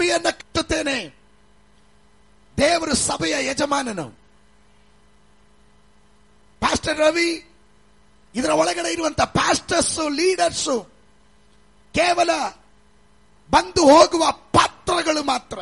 ಸಭೆಯನ್ನ ಕಟ್ಟುತ್ತೇನೆ ದೇವರು ಸಭೆಯ ಯಜಮಾನನು ಪಾಸ್ಟರ್ ರವಿ ಇದರ ಒಳಗಡೆ ಇರುವಂತ ಪಾಸ್ಟರ್ಸ್ ಲೀಡರ್ಸ್ ಕೇವಲ ಬಂದು ಹೋಗುವ ಪಾತ್ರಗಳು ಮಾತ್ರ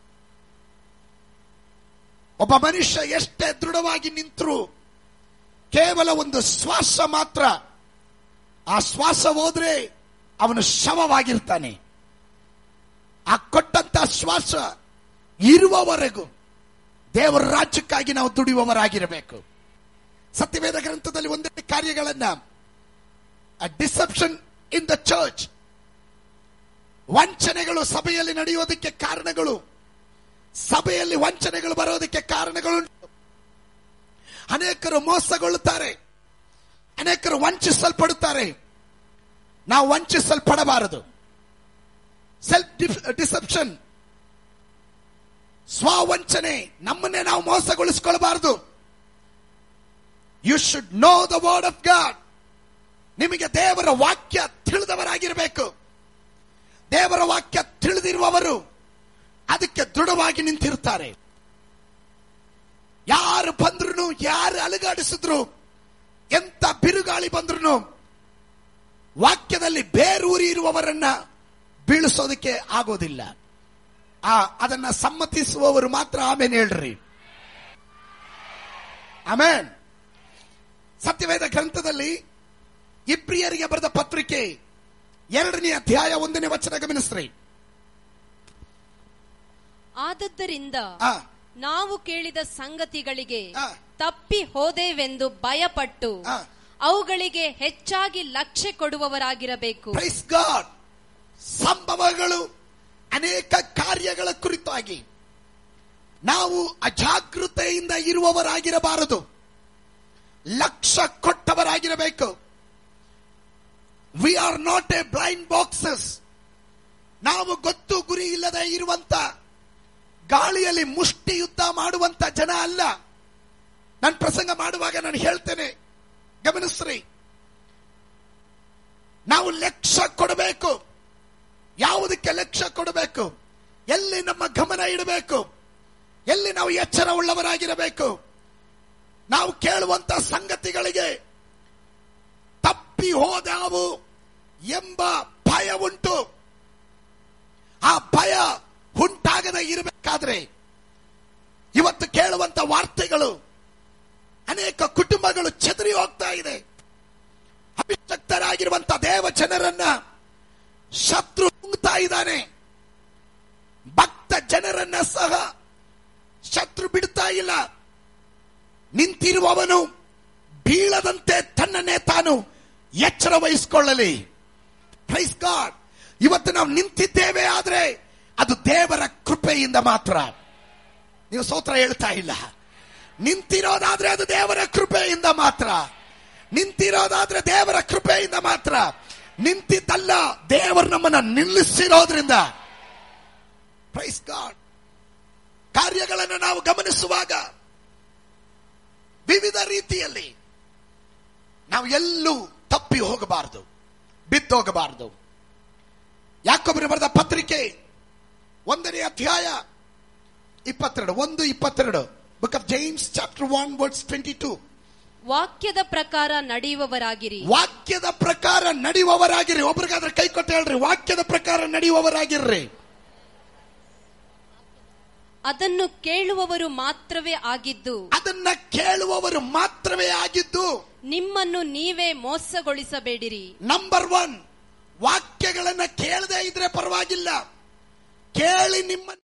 ಒಬ್ಬ ಮನುಷ್ಯ ಎಷ್ಟೇ ದೃಢವಾಗಿ ನಿಂತರೂ ಕೇವಲ ಒಂದು ಶ್ವಾಸ ಮಾತ್ರ ಆ ಶ್ವಾಸ ಹೋದ್ರೆ ಅವನು ಶವವಾಗಿರ್ತಾನೆ ಆ ಕೊಟ್ಟಂತ ಶ್ವಾಸ ಇರುವವರೆಗೂ ದೇವರ ರಾಜ್ಯಕ್ಕಾಗಿ ನಾವು ದುಡಿಯುವವರಾಗಿರಬೇಕು ಸತ್ಯವೇದ ಗ್ರಂಥದಲ್ಲಿ ಒಂದೇ ಕಾರ್ಯಗಳನ್ನ ಡಿಸೆಪ್ಷನ್ ಇನ್ ದ ಚರ್ಚ್ ವಂಚನೆಗಳು ಸಭೆಯಲ್ಲಿ ನಡೆಯೋದಕ್ಕೆ ಕಾರಣಗಳು ಸಭೆಯಲ್ಲಿ ವಂಚನೆಗಳು ಬರೋದಕ್ಕೆ ಕಾರಣಗಳುಂಟು ಅನೇಕರು ಮೋಸಗೊಳ್ಳುತ್ತಾರೆ ಅನೇಕರು ವಂಚಿಸಲ್ಪಡುತ್ತಾರೆ ನಾವು ವಂಚಿಸಲ್ಪಡಬಾರದು ಸೆಲ್ಫ್ ಡಿಸೆಪ್ಷನ್ ಸ್ವಾವಂಚನೆ ನಮ್ಮನ್ನೇ ನಾವು ಮೋಸಗೊಳಿಸಿಕೊಳ್ಳಬಾರದು you should know the word of God ನಿಮಗೆ ದೇವರ ವಾಕ್ಯ ತಿಳಿದವರಾಗಿರಬೇಕು ದೇವರ ವಾಕ್ಯ ತಿಳಿದಿರುವವರು ಅದಕ್ಕೆ ದೃಢವಾಗಿ ನಿಂತಿರ್ತಾರೆ ಯಾರು ಬಂದ್ರು ಯಾರು ಅಲುಗಾಡಿಸಿದ್ರು ಎಂತ ಬಿರುಗಾಳಿ ಬಂದ್ರು ವಾಕ್ಯದಲ್ಲಿ ಬೇರೂರಿ ಇರುವವರನ್ನ ಬೀಳಿಸೋದಕ್ಕೆ ಆಗೋದಿಲ್ಲ ಆ ಅದನ್ನ ಸಮ್ಮತಿಸುವವರು ಮಾತ್ರ ಆಮೇಲೆ ಹೇಳ್ರಿ ಆಮೇನ್ ಸತ್ಯವೇದ ಗ್ರಂಥದಲ್ಲಿ ಇಬ್ರಿಯರಿಗೆ ಬರೆದ ಪತ್ರಿಕೆ ಎರಡನೇ ಅಧ್ಯಾಯ ಒಂದನೇ ವಚನ ಗಮನಿಸ್ರಿ ಆದದ್ದರಿಂದ ಆ, ನಾವು ಕೇಳಿದ ಸಂಗತಿಗಳಿಗೆ ಆ. ತಪ್ಪಿ ಹೋದೇವೆಂದು ಭಯಪಟ್ಟು ಆ. ಅವುಗಳಿಗೆ ಹೆಚ್ಚಾಗಿ ಲಕ್ಷ್ಯ ಕೊಡುವವರಾಗಿರಬೇಕು ಪ್ರೈಸ್ ಗಾಡ್ ಸಂಭವಗಳು ಅನೇಕ ಕಾರ್ಯಗಳ ಕುರಿತಾಗಿ ನಾವು ಅಜಾಗೃತೆಯಿಂದ ಇರುವವರಾಗಿರಬಾರದು ಲಕ್ಷ್ಯ ಕೊಟ್ಟವರಾಗಿರಬೇಕು we are not a blind boxes ನಾವು ಗೊತ್ತು ಗುರಿ ಇಲ್ಲದೆ ಇರುವಂತ ಗಾಳಿಯಲ್ಲಿ ಮುಷ್ಟಿ ಯುದ್ಧ ಮಾಡುವಂತ ಜನ ಅಲ್ಲ ನಾನು ಪ್ರಸಂಗ ಮಾಡುವಾಗ ನಾನು ಹೇಳ್ತೇನೆ ಗಮನಿಸ್ರಿ ನಾವು ಲಕ್ಷ್ಯ ಕೊಡಬೇಕು ಯಾವುದಕ್ಕೆ ಲಕ್ಷ್ಯ ಕೊಡಬೇಕು ಎಲ್ಲಿ ನಮ್ಮ ಗಮನ ಇಡಬೇಕು ಎಲ್ಲಿ ನಾವು ಎಚ್ಚರ ಉಳ್ಳವರಾಗಿರಬೇಕು ನಾವು ಕೇಳುವಂತ ಸಂಗತಿಗಳಿಗೆ ತಪ್ಪಿ ಹೋದಾವು ಎಂಬ ಭಯ ಉಂಟು ಆ ಭಯ ಉಂಟಾಗದೆ ಇರಬೇಕಾದ್ರೆ ಇವತ್ತು ಕೇಳುವಂತ ವಾರ್ತೆಗಳು ಅನೇಕ ಕುಟುಂಬಗಳು ಚೆದರಿ ಹೋಗ್ತಾ ಇದೆ ಅಭಿಷಕ್ತರಾಗಿರುವಂತ ದೇವ ಜನರನ್ನ ಶತ್ರು ನುಂಗ್ತಾ ಇದ್ದಾನೆ ಭಕ್ತ ಜನರನ್ನ ಸಹ ಶತ್ರು ಬಿಡ್ತಾ ಇಲ್ಲ ನಿಂತಿರುವವನು ಬೀಳದಂತೆ ತನ್ನನ್ನೇ ತಾನು ಎಚ್ಚರ ವಹಿಸಿಕೊಳ್ಳಲಿ ಪ್ರೈಸ್ ಗಾಡ್ ಇವತ್ತು ನಾವು ನಿಂತಿದ್ದೇವೆ ಆದ್ರೆ ಅದು ದೇವರ ಕೃಪೆಯಿಂದ ಮಾತ್ರ ನೀವು ಸೋತ್ರ ಹೇಳ್ತಾ ಇಲ್ಲ ನಿಂತಿರೋದಾದ್ರೆ ಅದು ದೇವರ ಕೃಪೆಯಿಂದ ಮಾತ್ರ ನಿಂತಿರೋದಾದ್ರೆ ದೇವರ ಕೃಪೆಯಿಂದ ಮಾತ್ರ ನಿಂತಿದ್ದಲ್ಲ ದೇವರು ನಮ್ಮನ್ನ ನಿಲ್ಲಿಸಿರೋದ್ರಿಂದ ಪ್ರೈಸ್ ಗಾಡ್ ಕಾರ್ಯಗಳನ್ನು ನಾವು ಗಮನಿಸುವಾಗ ವಿವಿಧ ರೀತಿಯಲ್ಲಿ ನಾವು ಎಲ್ಲೂ ತಪ್ಪಿ ಹೋಗಬಾರದು ಬಿದ್ದೋಗಬಾರದು ಯಾಕೊಬ್ಬರು ಬರೆದ ಪತ್ರಿಕೆ ಒಂದನೇ ಅಧ್ಯಾಯ ಇಪ್ಪತ್ತೆರಡು ಒಂದು ಇಪ್ಪತ್ತೆರಡು book of James chapter one words twenty two ವಾಕ್ಯದ ಪ್ರಕಾರ ನಡೆಯುವವರಾಗಿರಿ ವಾಕ್ಯದ ಪ್ರಕಾರ ನಡೆಯುವವರಾಗಿರಿ ಒಬ್ರಿಗಾದ್ರೆ ಕೈ ಕೊಟ್ಟು ಹೇಳ್ರಿ ವಾಕ್ಯದ ಪ್ರಕಾರ ನಡೆಯುವವರಾಗಿರ್ರಿ ಅದನ್ನು ಕೇಳುವವರು ಮಾತ್ರವೇ ಆಗಿದ್ದು ಅದನ್ನ ಕೇಳುವವರು ಮಾತ್ರವೇ ಆಗಿದ್ದು ನಿಮ್ಮನ್ನು ನೀವೇ ಮೋಸಗೊಳಿಸಬೇಡಿರಿ ನಂಬರ್ ಒನ್ ವಾಕ್ಯಗಳನ್ನ ಕೇಳದೇ ಇದ್ರೆ ಪರವಾಗಿಲ್ಲ ಕೇಳಿ ನಿಮ್ಮ